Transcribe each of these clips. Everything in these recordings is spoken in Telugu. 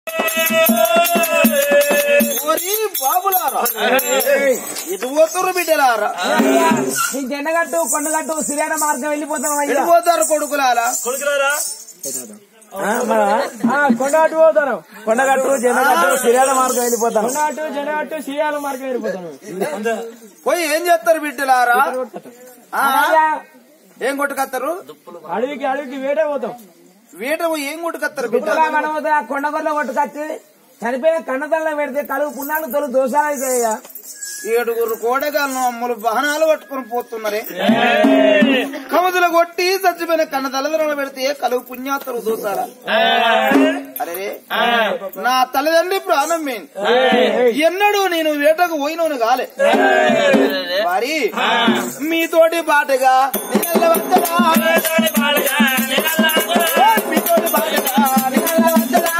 ఓరి బాబులారా ఇటు పోతురు బిడ్డలారా ఈ జెండగట్టు కొండగట్టు సిరియాన మార్గం వెళ్ళిపోతాం అయ్యా వెళ్ళిపోతారు కొడుకులారా కొండగట్టు పోతాను కొండగట్టు జెండగట్టు సిరియాల మార్గం వెళ్ళిపోతాను కొండగట్టు జెండగట్టు సిరియాల మార్గం వెళ్ళిపోతాను పోయి ఏం చేస్తారు బిడ్డలారా ఆ? ఏం కొట్టుకత్తారు అడవికి అడవికి వేటే పోతాం వీట పోయి ఏం కొట్టుకత్తారు గుట్టలా బిడ్డ మనం ఆ కొండగొల్ల కొట్టుకొచ్చి చనిపోయిన కన్నతల్ల పెడితే కలుగు పుణ్యాలు తొలి దోషాలు అవుతాయ్యా ఏడుగురు కోడగాలను అమ్ములు వాహనాలు పట్టుకుని పోతున్నారే కమతులు కొట్టి చచ్చిపోయిన కన్న తల్లిదండ్రులు పెడితే కలుగు పుణ్యాత్తరు దూసారా అరే నా తల్లిదండ్రి ప్రాణం మేన్ ఎన్నడూ నేను వేటకు పోయినోను కాలే మరి మీతోటి పాటగా నిన్నెల్ల వద్దరా? మీతోటి పాటగా నిన్నెల్ల వద్దరా?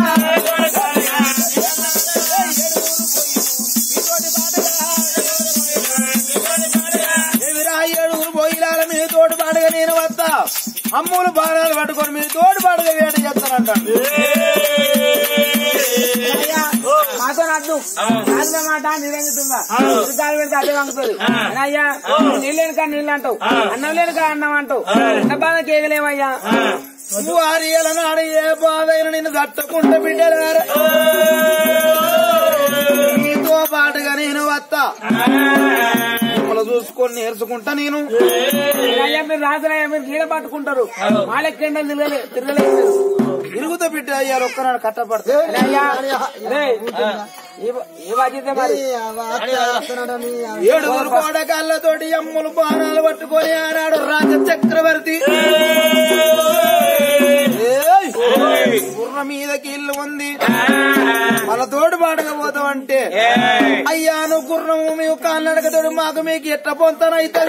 ఎవిరా ఏడుగురు పోయిలాల మీ తోడు పాడగా నేను వస్తా అమ్ములు బాణాలు పట్టుకొని మీ తోడు పాడగా వేట చేస్తానంటాడు అయ్యా, మాతో నడ్డు నాన్న మాట నిరంగితుందా గాలి పెడితే అదే వంగుతుంది అని అయ్యా నీళ్ళు లేని కానీ నీళ్ళు అంటావు అన్నం లేని కానీ అన్నం అంటావు అన్న బాధ కేగలేమయ్యా వారియల నాడు ఏ బాధైన నిన్ను తట్టుకుంటా బిడ్డలారా నీతో పాటుగా నేను వస్తా మిమ్మల్ని చూసుకొని నేర్చుకుంటా నేను అయ్యా మీరు రాజులయ్యా మీరు గీడ పట్టుకుంటారు వాళ్ళెక్కండి తిరగలే తిరగలేదు ఇరుగుతా బిడ్డ అయ్యారు ఒక్కనాడు కట్టపడతా అని అయ్యా రేయ్, ఈ- ఈ బాధ్యత మరి ఏడుగురు కోడకాళ్ళతోటి అమ్ములు బాణాలు పట్టుకొని ఆనాడు రాజ చక్రవర్తి ఏయ్! గుర్ర మీదకి ఇల్లు ఉంది మన తోడు పాటగా పోతామంటే అయ్యా నువ్వు గుర్రము మేము కాళ్ళడకతోడు మాకు మీకు ఎట్ట పొంతనైతుంది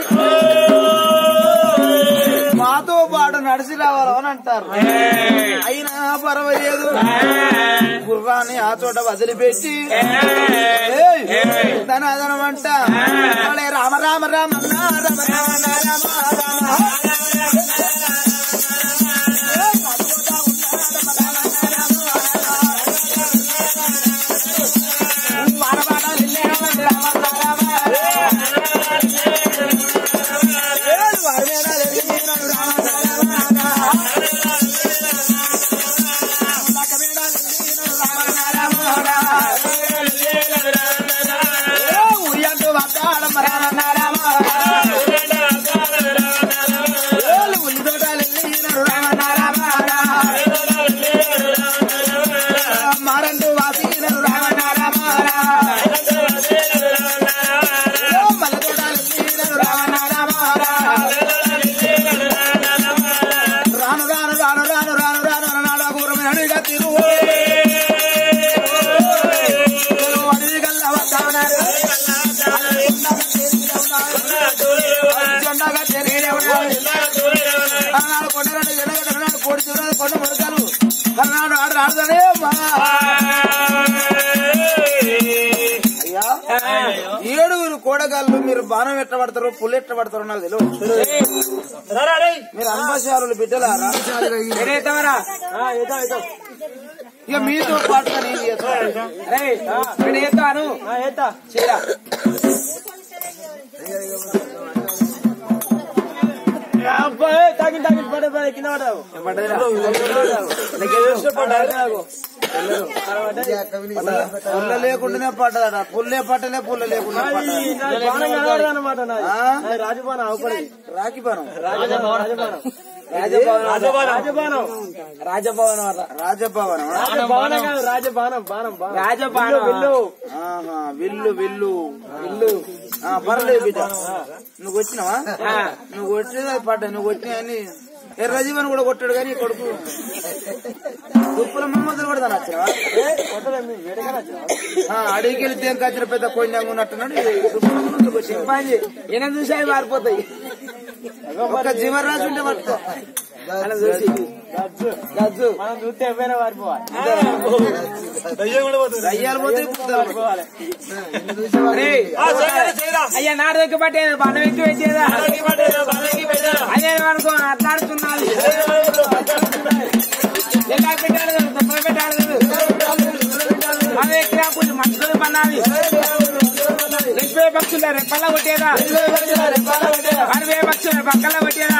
మాతో పాటు నడిచి రావాలని అంటారు అయినా పర్వాలేదు గుర్రాన్ని ఆ చోట వదిలిపెట్టి ధనాదనం అంట వాళ్ళే రామ రామ రామ అన్నా, రామ రామ రామ రామ ఉయ్యంటూ వస్తాడమ్మ రామ రామ ఏలు ఉల్లి తోటలు ఎల్లినాడు రామ రామ మారంటూ వాసినాడు రామ రామ మల్ల తోటలు ఎల్లినాడు రామ రామ రాను రాను రాను రాను రాను రాను నాడా గురమైన అడిగా తిరు అడిగల్లా వస్తామన్నారు జెండాగా తిరిగి అన్నాడు కొండగడ్డ జెండగడ్డ అన్నాడు కోడి చూడాలి కొండ మొదలు అన్నాడు ఆడు ఆడదనే అయ్యా ఏడుగురు కోడగాళ్ళు మీరు బాణం ఎట్టబడతారు పుల్లు ఎట్టబడతారు నాకు తెలియదు మీరు అనుభవశాలు బిడ్డలారా ఏదైతావరా ఇక మీతో పాటుగా నేను చేస్తాను రే ఏతాను చీరా తాగి తాగి పడే పడే కింద పడ్డావు పుల్ల లేకుండానే పడ్డదట పుల్లే పట్టలే పుల్ల లేకుండా పడ్డదట. అనమాట ఆ? రాజభవనం అవపడి రాఖీ బాణం రాజభవనం రాజభవనం రాజభవనం రాజభవనం అట రాజభవనం రాజభవనం కాదు రాజభవనం బాణం రాజభవనం విల్లు ఆహా విల్లు విల్లు విల్లు ఆ, పర్లేదు బిడ్డ నువ్వు వచ్చినావా నువ్వు వచ్చేది అది పడ్డా నువ్వు వచ్చినాయని ఎర్రజీవన్ కూడా కొట్టాడు కానీ ఈ కొడుకు దుప్పుల మమ్మల్ని కూడా వచ్చినావా అడిగికి వెళ్తే ఏం కచ్చిన పెద్ద కొండంగా ఉన్నట్టున్నాడు చింపాంజీ ఈయన చూసి అవి మారిపోతాయి ఒక జీవరాజు ఉంటే పట్టుకో అలా చూసి గజ్జు మనం చూస్తే ఎవరైనా మారిపోవాలి దయ్యాలు పోతే పుస్తకాలు పోతే. అరే, అయ్యా నా దగ్గర పట్టేది బాణం ఎక్కి పెట్టేదా అదే అనుకో అట్లాడుతున్నది ఎలా పెట్టాడు తప్ప పెట్టాడు అన్నది రెప్పే పక్షుల రెప్పలా కొట్టేదా అరవే పక్షుల పక్కల కొట్టేదా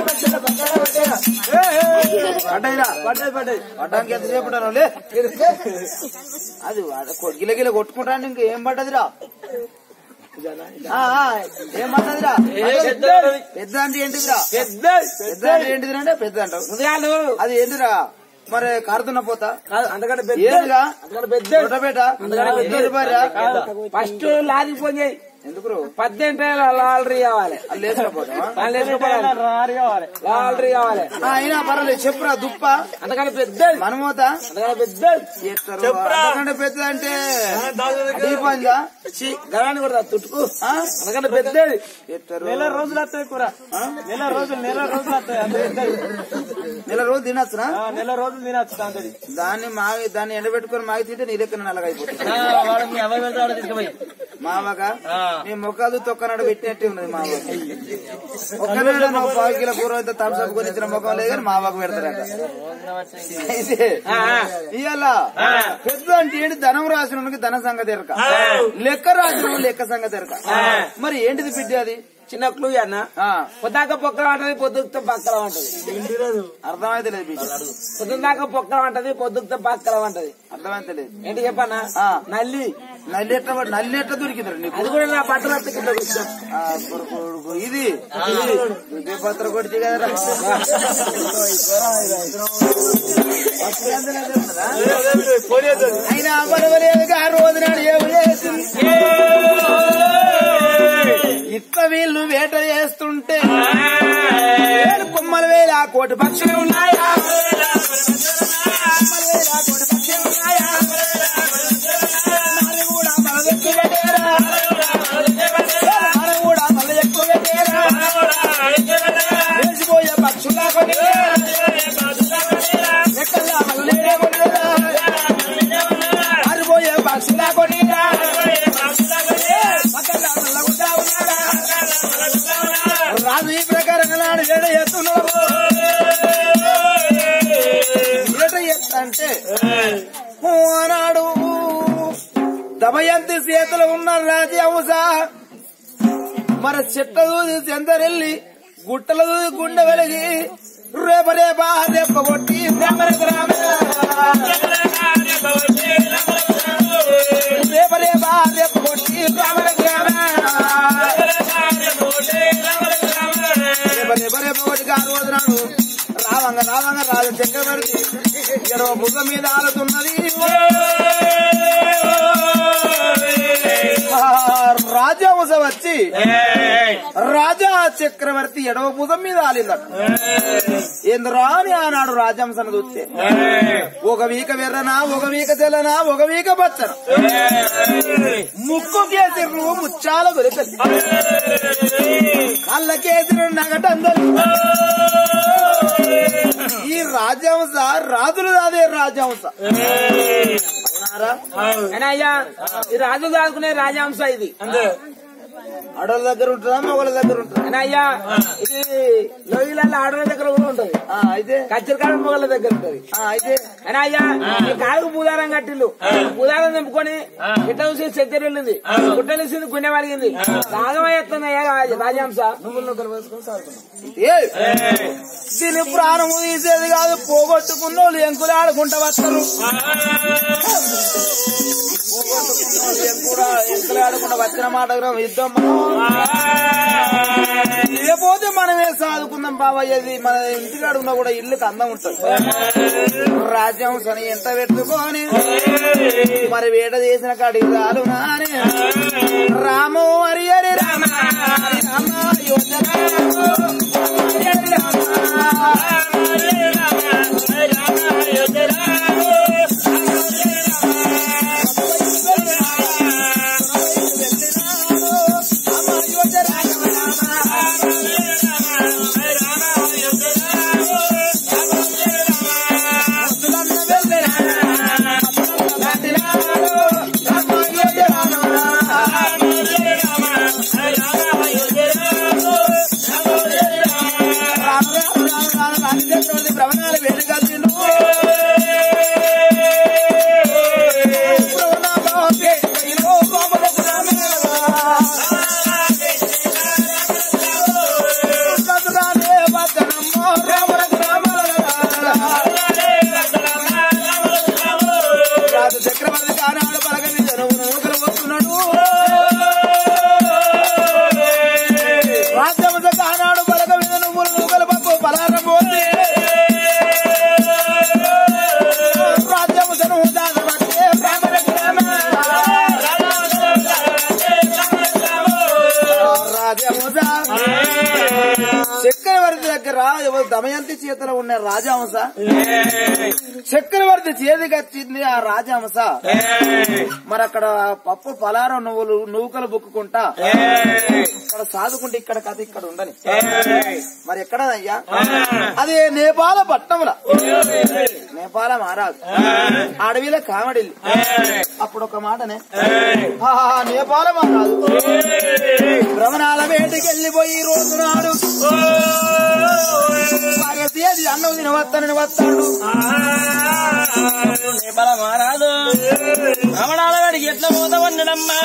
పడ్డాయిరా పడ్డాయి పడ్డాయి పడ్డానికి ఎంతసేపు ఉంటాను లే అది గిల గిల కొట్టుకుంటాను ఇంక ఏం పడ్డదిరా ఆ, ఆ, ఏం పడ్డదిరా పెద్ద అంటే ఏంటిదిరా పెద్ద పెద్ద అంటే ఏంటిదిరా అంటే పెద్ద అంటావు హృదయాలు అది ఏంటిరా మరి కారుతున్న పోతా అంతకంటే పెద్ద ఏదిరా అంతకంటే పెద్ద తోటపేట ఎన్ని రూపాయలురా? ఫస్ట్ లారీ ఫోన్ చేయి ఎందుకు పద్దెంటే లాలరీ కావాలి అది లేచిపోతావా లాలరీ కావాలి అయినా పర్వాలేదు చెప్పురా దుప్ప అంతకంటే పెద్ద మనమోత అంతకంటే పెద్ద చేస్తారు అంతకంటే పెద్ద అంటే దీపంగా గరాన్ని కొడతా తుట్టుకు ఆ? అంతకంటే పెద్దది చేస్తారు నెల రోజులు వస్తాయి కూర నెల రోజులు నెల రోజులు వస్తాయి అంతే నెల రోజు తినచ్చునా ఆ, నెల రోజులు తినచ్చు దాంతో దాన్ని మాగి దాన్ని ఎండబెట్టుకొని మాగి తింటే నీ లెక్కన నల్లగైపోతుంది వాడికి ఎవరు వెళ్తాడో తీసుకుపోయి మావగా నీ మొక్కలు తొక్కనాడు పెట్టినట్టే ఉన్నది మావ ఒక్కనాడు నువ్వు పావు కిలో కూర అయితే థమ్స్అప్ కొని ఇచ్చిన ముఖం లేదు కానీ మావకు పెడతారట అయితే ఇవాళ పెద్ద అంటే ఏంటి ధనం రాసిన ధన సంగతి ఎరక లెక్క రాసిన లెక్క సంగతి ఎరక మరి ఏంటిది బిడ్డ అది చిన్న క్లూ అన్న ఆ, పొద్దాక పొక్కల అంటది పొద్దుతో పక్కల అంటది అర్థమైతే లేదు బిడ్డ పొద్దుదాకా పొక్కల అంటది పొద్దుతో పక్కల అంటది అర్థమైతే లేదు ఏంటి చెప్పన్నా ఆ. నల్లి నల్లి ఎట్లా పడి- నల్లి ఎట్లా దొరికింది నీకు అది కూడా నా బట్టలు అత్తకి ఇట్లా కూర్చో. ఆ, కొడుకు, కొడుకు. ఇది ఇది పత్ర కొడిచి కదరా అయినా పడవలేదుగా ఆ రోజు నాడు ఏమి చేసింది ఇట్ల వీళ్ళు వేట చేస్తుంటే ఏడు కొమ్మల వేల కోటి పక్షులు ఉన్నాయా కొమ్మల వేల కోటి పక్షులు ఉన్నాయా మరి కూడా మలదెక్కు పెట్టేరా మరి కూడా మలదెక్కు పెట్టేరా వేసిపోయే పక్షులా కొని ఎక్కల్లా మల్లెడే కొనేరా మారిపోయే పక్షులా కొనిరా పక్కన నల్లగుడ్డా ఉన్నారా రాజు ఈ ప్రకారం నాడు ఏడ ఎత్తున్నాడు ఏడ ఎత్తంటే ఆనాడు దమయంతి చేతులు ఉన్న రాజీ అంశ మరి చెట్ల దూది చెందరెళ్ళి గుట్టల దూది గుండె వెలిగి రేప రేప రేప కొట్టి రామర గ్రామ రేప రేప రేప కొట్టి రామర గ్రామ రేప రేప రేప కొట్టి కాదు వదినాడు రావంగ రావంగ రాజు చక్రవర్తి ఇరవ బుగ్గ మీద ఆలుతున్నది ఆ రాజవంశ వచ్చి రాజా చక్రవర్తి ఎడవ భుజం మీద ఆలిందట ఏంద్రా అని ఆనాడు రాజంశను చూస్తే ఒక వీక వెర్రనా ఒక వీక తెల్లనా ఒక వీక పచ్చన ముక్కు కేసిర్రు ముచ్చాల దొరికది కళ్ళ కేసిరు నగటందరు ఈ రాజంశ రాజులు అదే రాజంశ అవునారా అయినా అయ్యా ఈ రాజు దాదుకునే రాజాంశ ఇది ఆడోళ్ళ దగ్గర ఉంటుందా మగవాళ్ళ దగ్గర ఉంటుందా అయినా అయ్యా ఇది లోయలలో ఆడల దగ్గర కూడా ఉంటది ఆ, అయితే కచ్చరికాడ మొగల దగ్గర ఉంటది ఆ, అయితే అయినా అయ్యా ఈ కాలుకు పూదారం కట్టిల్లు పూదారం నింపుకొని ఇట్ట చూసి చక్కెర వెళ్ళింది గుట్టలేసింది గుండె వలిగింది రాగమయ్యేస్తుంది అయ్యా రాజాంశ ఏ దీని ప్రాణము తీసేది కాదు పోగొట్టుకున్న వాళ్ళు ఎంకులు ఆడుకుంటా వస్తారు పోగొట్టుకున్నోళ్ళు ఎంకులు ఎంకులు ఆడుకుంటా వచ్చిన మాట వినం, యుద్ధం మనం. లేకపోతే మనమే సాదుకుందాం బాబయ్యది మన ఇంటికాడ ఉన్నా కూడా ఇల్లుకి అందం ఉంటుంది రాజ్యం సని ఎంత పెట్టుకొని మరి వేట చేసిన కాడికి చాలు నాని రాము హరి హరి రామ హరి రామ యోజన హరి రామ రామ ఎవరు దమయంతి చేతిలో ఉన్న రాజహంస చక్రవర్తి చేతికి వచ్చింది ఆ రాజహంస మరి అక్కడ పప్పు పలారం నువ్వులు నూకలు బుక్కుకుంటా ఇక్కడ సాదుకుంటే ఇక్కడ కథ ఇక్కడ ఉండని మరి ఎక్కడ అయ్యా అది నేపాల పట్టణంలో నేపాల మహారాజు అడవిలో కామెడీలు అప్పుడు ఒక మాటనే ఆహా, నేపాల మహారాజు భ్రమణాల వేటికి వెళ్ళిపోయి రోజు నాడు భార్య తేది అన్నం తినవత్తనని వస్తాడు నేపాల మహారాజు రమణాల వాడికి ఎట్లా పోతావన్నడమ్మా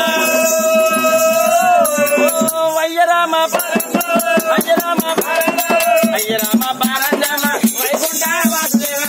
అయ్యరామ అయ్యరామ అయ్యరామ పారంజామ వైకుంఠ వాసుదేవ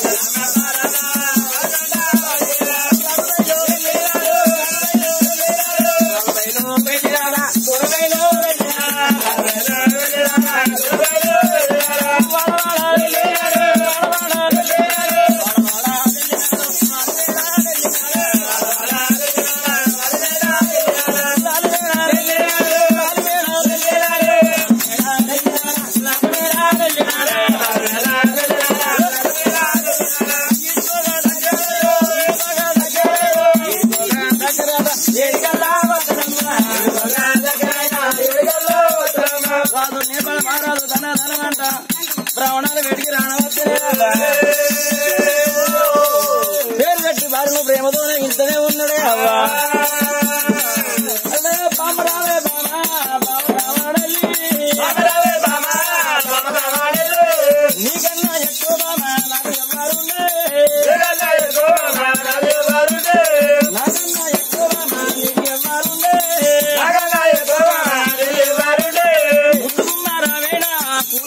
రాజు నేపాల మహారాజు ధన ధనమంట బ్రాహ్మణాలు వెడికి రానవచ్చే పేరు పెట్టి వారిని ప్రేమతోనే ఇంతనే ఉన్నాడే అవ్వా అదే పామరావే బామా, బామరావాడల్లి. నీకన్నా ఎక్కువ బామా, నాకు ఎవ్వరుండే. నాకన్నా ఎక్కువ బామా, నీకు ఎవ్వరుండే. ముట్టుకున్నారా వేడా, పూల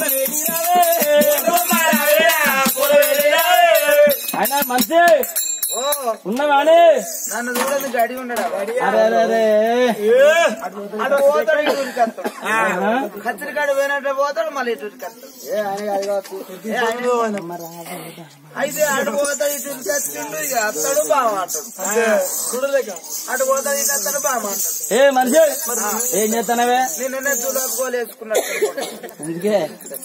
వేడిరావే. ఆయన మంచి ఓ ఉన్నవాడే నన్ను చూడదు గడి ఉండడా అరే అరే అరే అటు పోతాడు ఇటు ఉరికేస్తాడు కచ్చరికాడు పోయినట్టు పోతాడు మళ్ళీ ఇటు ఉరికేస్తాడు ఏ ఆయన- అయితే అటు పోతాడు ఇటు ఉరికేస్తుండు ఇక అత్తడు బావ అంటాడు అటు పోతాడు ఇటు అత్తడు బావ అంటాడు ఏ మనిషి ఏం చేస్తానవే నిన్న చూడకోలు వేసుకున్నట్టు అందుకే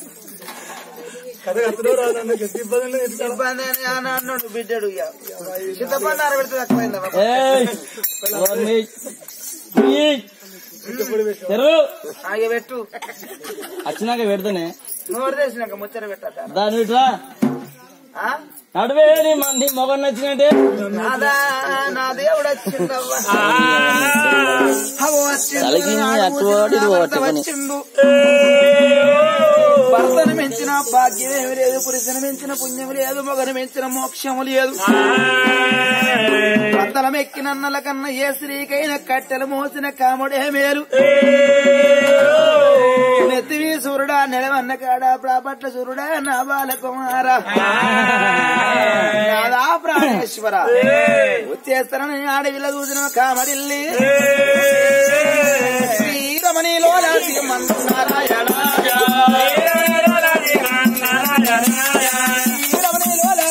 ఇబ్బంది అని అని అన్నాడు బిడ్డడు ఇక చిత్తపండు అరబెడితే తక్కువైందా ఏయ్, ఓర్ని. ఈ. తెరు ఆగే పెట్టు వచ్చినాక పెడతానే నోరు తెచ్చినాక ముచ్చట పెట్టట దాని ఇట్లా నడువే నీ మంది మొగం నచ్చినట్టే నాదా నా దేవుడు వచ్చిందవ్వ అవ్వ వచ్చిండు, తలకి నాడు అటు వచ్చిండు, వాడి నా ఇటు భర్త పట్టుకొని. వచ్చిండు. భర్తను మించిన భాగ్యం ఏమి లేదు పురుషుని మించిన పుణ్యం లేదు మొగను మించిన మోక్షము లేదు భర్తలం ఎక్కినన్నల కన్నా ఏ స్త్రీకైన కట్టెలు మోసిన కాముడే మేలు నెత్తివి సూర్యుడా నెలవన్న కాడా ప్రాపట్ల సూర్యుడా నా బాల కుమారా నాదా ప్రాణేశ్వర వచ్చేస్తానని ఆడవిల్ల చూసిన కామడిల్లి శ్రీరమణిలో నారాయణ శ్రీరమణిలో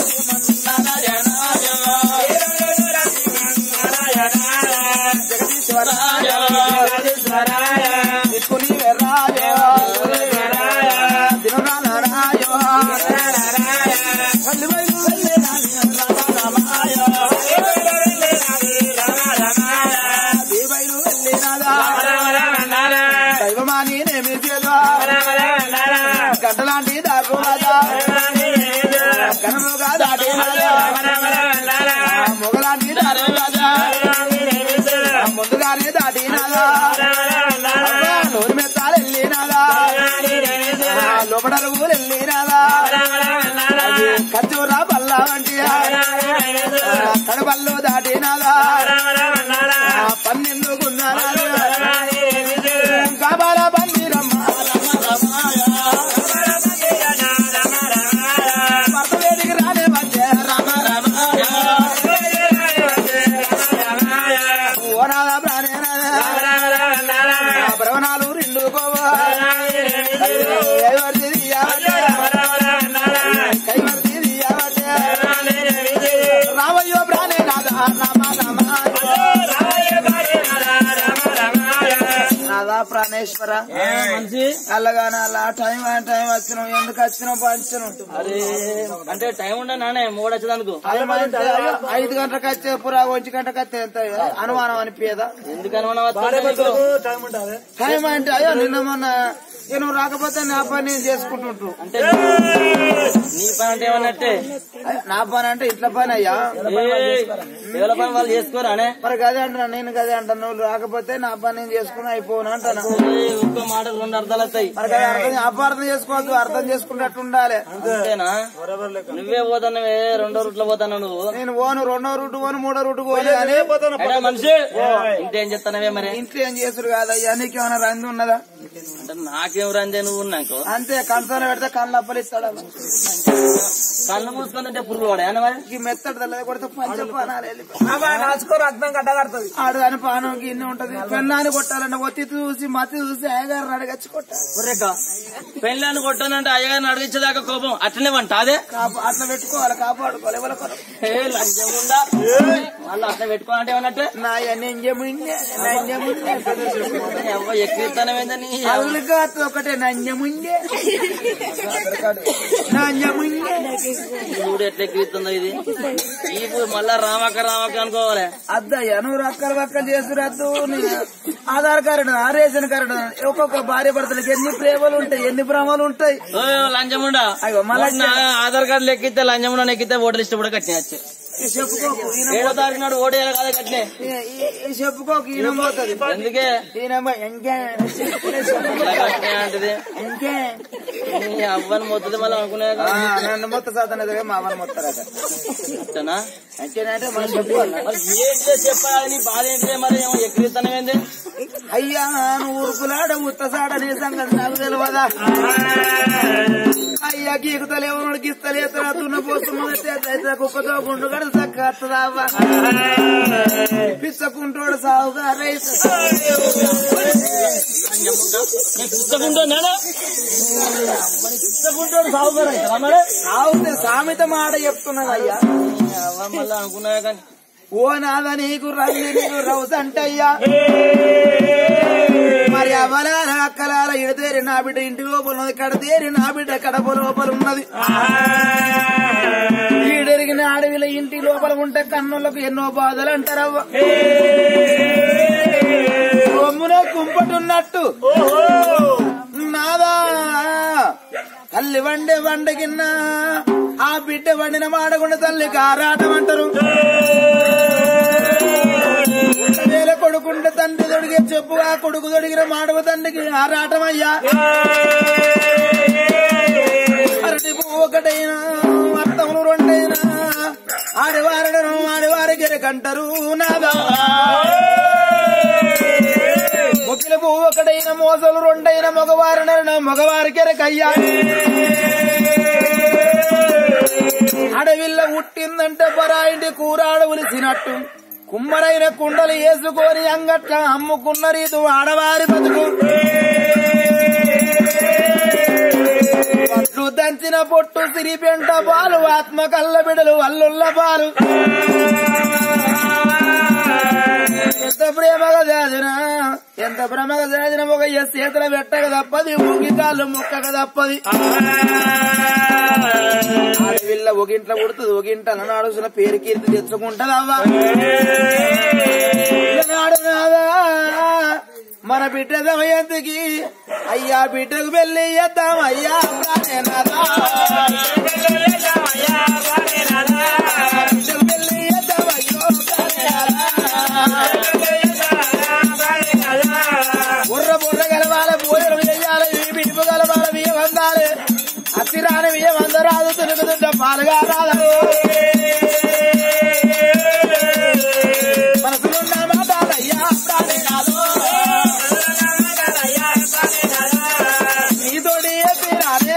జగదీశ్వరాయ దిక్కుని రాజ దిననారాయ దేవైను వెళ్ళినాదా దైవమాని నేమి గంటలాంటి దాకురాదా కనముగా దాటినాదా మొగలాంటి దాటురాదా ముందుగానే దాటినాదా నోరు మెత్తాలు వెళ్ళినాదా లోపడలు వెళ్ళినాదా ఖర్చూరా బల్ల వంటి కడబల్లో దాటినాదా పన్నెండు కాబాల బందిరమ్మ భర్త వేదికి రానే వచ్చే రామ రామ ఓ నాద ప్రాణే నాద ప్రాణేశ్వర మనిషి అల్లగాన అలా టైం ఆ టైం వచ్చినావు ఎందుకు వచ్చినావు పంచను అరే అంటే టైం ఉండే నానే మూడు వచ్చేదానికి టైం అంటే అయ్యో, ఐదు గంటలకు వచ్చే పురా ఒంటి గంటకు వచ్చే ఎంత అనుమానం అనిపించదా ఎందుకు అనుమానం వస్తుంది నీకు? టైం అంటే అయ్యో నిన్న మొన్న ఇక నువ్వు రాకపోతే నా పని నేను చేసుకుంటుంటు అంటే నీ పని అంటే ఏమన్నట్టే నా పని అంటే ఇట్లా పని అయ్యా ఏయ్, ఎవరి పని వాళ్ళు చేసుకోరా అనే మరి గదే అంటున్నా నేను గదే అంటాను నువ్వు రాకపోతే నా పని నేను చేసుకుని అయిపోను అంటాను ఏయ్, ఒక్క మాటకు రెండు అర్థాలు వస్తాయి మరి గదే అర్థం అపార్థం చేసుకోవద్దు అర్థం చేసుకున్నట్టు ఉండాలి అంతేనా నువ్వే పోతానవే రెండో రూట్లో పోతాను నువ్వు నేను ఓను రెండో రూట్ ఓను మూడో రూట్ పోను కానీ ఎడా మనిషి ఇంటేం చెప్తానవే మరి ఇంట్లో ఏం చేసుడు కాదయ్యా నీకేమైనా రంది ఉన్నదా అంటే నాకేం రందే నువ్వు ఉన్నాకు అంతే కంచంలో పెడితే కళ్ళు అప్పలు ఇస్తాడు అలా. కళ్ళు మూసుకుందంటే పురుగులు పడా మరి ఈ మెత్తడు తల్ల కొడితే పంచ పానాలు వెళ్ళిపోయి అబ్బా నాచుకో రక్తం కట్టగడుతుంది ఆడు దాని పానం గిన్నె ఉంటది పెన్నాన్ని కొట్టాలంటే ఒత్తి చూసి మత్తి చూసి అయ్యగారు అడగచ్చి కొట్టాలి ఒరేక పెళ్ళాన్ని కొట్టానంటే అయ్యగారిని అడిగించేదాకా కోపం అట్లనే వంట అదే కాపా- అట్లా పెట్టుకోవాలి కాపాడుకోవాలి ఎవరి కొరకు ఏ లంచం ఉందా మళ్ళీ అట్లా పెట్టుకోవాలంటే ఏమన్నట్టే నా నంజముండే నంజముండే ఎవ్వ ఎక్కిస్తానమేందని అల్లుగా ఒకటే నంజముండే నంజముండే చూడు ఎట్లా ఎక్కిస్తుందో ఇది ఈ మళ్ళా రామక్క రామక్క అనుకోవాలి అద్దయ్యా నువ్వు రక్కలు రక్కలు చేసురద్దు ఆధార్ కార్డు ఆ రేషన్ కార్డు ఒక్కొక్క భార్య భర్తలకు ఎన్ని ప్రేమలు ఉంటాయి ఎన్ని భ్రమలు ఉంటాయి ఓ లంచముండా అయ్యో, మళ్ళా మొన్న ఆధార్ కార్డు ఎక్కితే లంచముండా ఎక్కితే ఓటర్ లిస్ట్ కూడా కట్టినచ్చు ఈ చెప్పుకోకు ఈయన ఏడో తారీఖు నాడు ఓటు వేయాలి కదా కట్టినే ఈ- ఈ- ఈ చెప్పుకోకు ఈయన పోతుంది ఎందుకే ఈయన ఇంకే ఇలా కట్టినా అంటది ఇంకే నీ అవ్వని మొత్తది మళ్ళీ అనుకునే ఆ, నన్ను మొత్త సాధన మా అమ్మని మొత్తారట అంతేనా అంతేనంటే మనం చెప్పుకోవాలి మరి ఏంటిదే చెప్పాలి నీ బాధ ఏంటిదే మరి ఏమో ఎక్కిస్తానమేంది అయ్యా నువ్వు ఉరుకులాడ ఉత్తసాడ నీ సంగతి నాకు తెలియదా అయ్యా గీకుతలేవో గీస్తలే తున్న పోస్తున్న కుక్కతో గుండు గడ చక్కత్తదావా పిచ్చకుంటోడు సావుగా రైతు పుస్తకుంటా నేనే పుస్తకుంటాడు సాగుతారా ఇక్కడ మరి సావుతే సామెత మాట చెప్తున్నది అయ్యా అవ్వ మళ్ళీ అనుకున్నా కానీ ఓ నాద నీకు రండి నీకు రౌస్ అంటయ్యా మరి అవలాల అక్కలాల ఇడతేరి నా బిడ్డ ఇంటి లోపల ఉన్నది కడతేరి నా బిడ్డ కడప లోపల ఉన్నది ఈడెరిగిన అడవిలో ఇంటి లోపల ఉంటే కన్నులకు ఎన్నో బాధలు అంటారవ్వ కొమ్మున కుంపటున్నట్టు నాదా తల్లి వండే వండగిన్నా ఆ బిడ్డ వండిన మాడకుండా తల్లికి ఆరాటం అంటారు వేల కొడుకుంటే తండ్రి తొడిగే చెప్పు ఆ కొడుకు తొడిగిన మాడవ తండ్రికి ఆరాటం అయ్యా అరటి పువ్వు ఒకటైనా అర్థములు రెండైనా ఆడవారడను ఆడవారికి ఎరకంటారు నాదా ముఖ్యుల పువ్వు ఒకటైన మోసలు రెండైన మగవారనను మగవారికి ఎరకయ్యా అడవిల్ల పుట్టిందంటే పరాయింటి కూరాడు ఉలిసినట్టు కుమ్మరైన కుండలు వేసుకొని అంగట్ల అమ్ముకున్న రీతు ఆడవారి బతుకు పట్లు దంచిన పొట్టు సిరిపెంట పాలు ఆత్మ కళ్ళ బిడలు అల్లుళ్ళ పాలు ఎంత ప్రేమగా జాదిన ఎంత ప్రేమగా జాదిన ఒక ఎస్ చేతుల పెట్టక తప్పది ముగ్గి కాళ్ళు ముక్కక తప్పది ఆడవిల్ల ఒగింట్ల పుడుతుంది ఒగింట నాడుసిన పేరు కీర్తి తెచ్చుకుంటది అవ్వ నాడు నాదా మన బిడ్డ దమయంతికి అయ్యా బిడ్డకు పెళ్లి చేద్దాం అయ్యా ప్రాణేనాథా. బిడ్డకు పెళ్లి చేద్దాం అయ్యో ప్రాణేనాథా. బుర్ర బుర్ర గలవాల పూజలు చేయాలి బిడుపు గలవాల బియ్యం అందాలి అతిరాని బియ్యం అందరాదు తులుకుతుంట పాలుగా రాదు మనసులున్న మాటలయ్యా ప్రాణేనాథో. నీతోడి ఎత్తిరానే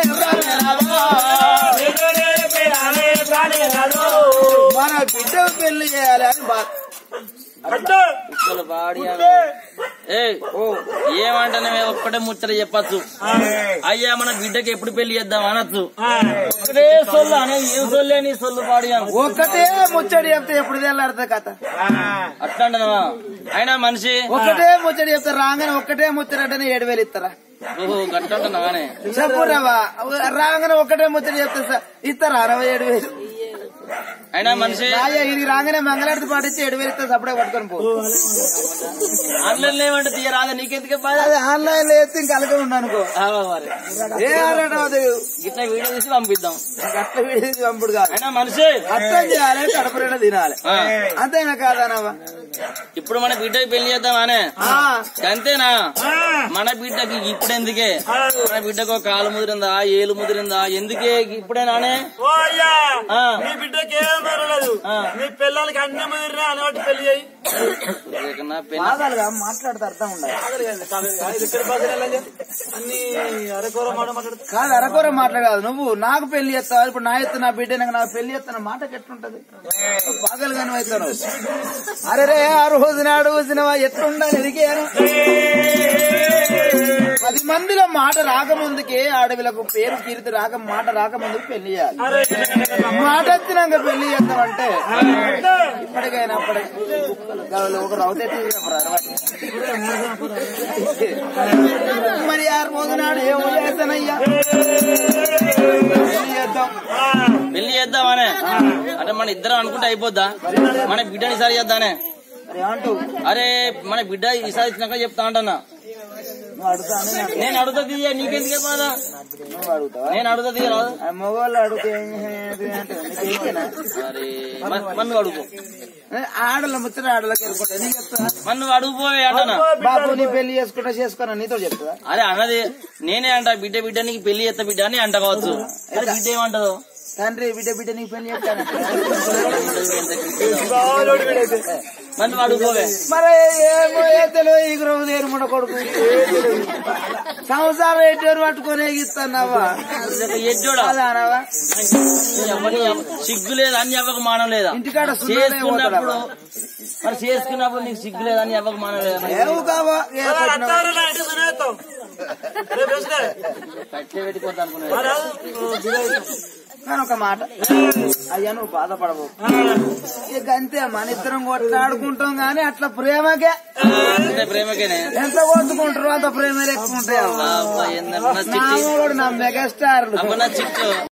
ప్రాణేనాథో. మన బిడ్డకు పెళ్లి చేయాలి అని బా కుక్కలు పాడి ఏ ఏమంటానే ఒక్కటే ముచ్చట చెప్పచ్చు అయ్యా మన బిడ్డకి ఎప్పుడు పెళ్లి చేద్దాం అనొచ్చు ఒకటే సొల్లు అనే ఏం సొల్లే నీ సొల్లు పాడి అను ఒక్కటే ముచ్చడి చెప్తే ఎప్పుడు తెల్లారుతా కథ అట్లా అంటున్నావా అయినా మనిషి ఒకటే ముచ్చడి చెప్తే రాగానే ఒక్కటే ముచ్చడంటే ఏడు వేలు ఇస్తారా ఓహో గట్ట అంటున్నావానే చెప్పురావా రాగానే ఒక్కటే ముచ్చడి చెప్తే సార్ ఇస్తారా అరవై ఏడు వేలు అయినా మనిషి రాయ ఇది రాగానే మంగళారతి పాటించి ఏడు వేలు ఇస్తే అప్పుడే పట్టుకొని పో ఆన్లైన్ ఏమంటే తీయరాదా నీకెందుకే బాధ అది ఆన్లైన్ లో ఎత్తి ఇంకా అలకలు ఉన్నాను అనుకో ఆవా మరి ఏ ఆడటం అది ఇట్లా వీడియో తీసి పంపిద్దాం నాకు అట్లా వీడేది పంపుడు కాదు అయినా మనిషి అర్థం చేయాలి కడపరేట తినాలి ఆ, అంతేనా కాదనవా ఇప్పుడు మన బిడ్డకి పెళ్లి చేద్దామానే ఆ, అంతేనా మన బిడ్డకి ఇప్పుడు ఎందుకే మన బిడ్డకు ఒక కాలు ముదిరిందా ఏలు ముదిరిందా ఎందుకే ఇప్పుడేనానే ఓ అయ్యా ఆ. నీ బిడ్డకి ఏం లేదు ఆ. నీ పిల్లలకి అన్ని ముదిరినా అనేవాటి పెళ్లి చేయి లేకన్నా పెళ్లి బాధలుగా మాట్లాడితే అర్థం ఉండాలి అన్ని అరకూర మాట మాట్లాడుతా కాదు అరకొర మాట్లాడదు నువ్వు నాకు పెళ్లి చేస్తావు ఇప్పుడు నా ఎత్తు నా బిడ్డ నాకు పెళ్లి చేస్తున్న మాటకి ఎట్లుంటది పగలు కానీ అవుతాను అరే రే ఆ రోజు నాడు సినిమా ఎట్లుండాలి ఎదిగాను పది మందిలో మాట రాకముందుకే ఆడవిలకు పేరు కీర్తి రాక మాట రాకముందుకు పెళ్లి చేయాలి మాట వచ్చినాక పెళ్లి చేస్తామంటే ఇప్పటికైనా అప్పటికి ఒక రౌతే మరి ఆ రోజు నాడు ఏమో చేస్తానయ్యా పెళ్లి చేద్దాం పెళ్లి చేద్దామానే అంటే మన ఇద్దరం అనుకుంటే అయిపోద్దా మన బిడ్డని ఈసారి చేద్దానే మరి ఏమంటూ అరే మన బిడ్డ ఈసారి ఇచ్చినాక చెప్తా అంటన్నా నువ్వు అడుగుతాను నేను అడుగుతా తీయ నీకెందుకే బాధ నువ్వు అడుగుతావా నేను అడుగుతా తీయ రాదు ఆ మగవాళ్ళు అడిగితే ఏం చేయాలి అంటే నీకు ఎరికేనా? అరే మరి మరి నువ్వు అడుగు ఆడల ముచ్చట ఆడలకి ఎరుకుంటా నీకు చెప్తా మరి నువ్వు అడుగుపోవే అంటనా బాబు నీ పెళ్లి చేసుకుంటా చేసుకున్నా నీతో చెప్తా అరే అన్నది నేనే అంట బిడ్డ బిడ్డ నీకు పెళ్లి చేస్తా బిడ్డ అని అంట కావచ్చు అరే బిడ్డ ఏమంటదో తండ్రి బిడ్డ బిడ్డ నీకు పెళ్లి చేస్తాను మరి నువ్వు అడుగుపోవే మరి ఏమో ఏ తెలియదు ఈ రోజు ఏరుముడ కొడుకు సంసారం ఎట్టేరు పట్టుకొని ఎగిస్తున్నావా ఎడ్జోడా అదానవా ఎవరి సిగ్గు లేదా అని ఎవ్వకు మానం లేదా ఇంటికాడ సున్నానే చేసుకున్నప్పుడు పోతాడా? మరి చేసుకున్నప్పుడు నీకు సిగ్గు లేదా అని ఎవ్వకు మానం లేదా మరి ఏవు కావా ఏ పెట్టినావు? అత్తారు నా ఇంటి సునేస్తాం రేపు వేసుకో. కట్టే పెట్టుకోద్దు అనుకున్నాను మరి అది, కానీ ఒక మాట అయ్యా నువ్వు బాధపడవు ఇక అంతే మన ఇద్దరం కొట్లాడుకుంటాం గానీ అట్లా ప్రేమకే అంటే ప్రేమకేనే ఎంత కొట్టుకుంటారో అంత ప్రేమ ఎక్కువ ఉంటాయి అబ్బా, ఏందన్నా నా చిట్టి మొగుడు నా మెగాస్టార్ అబ్బా నా చిక్కు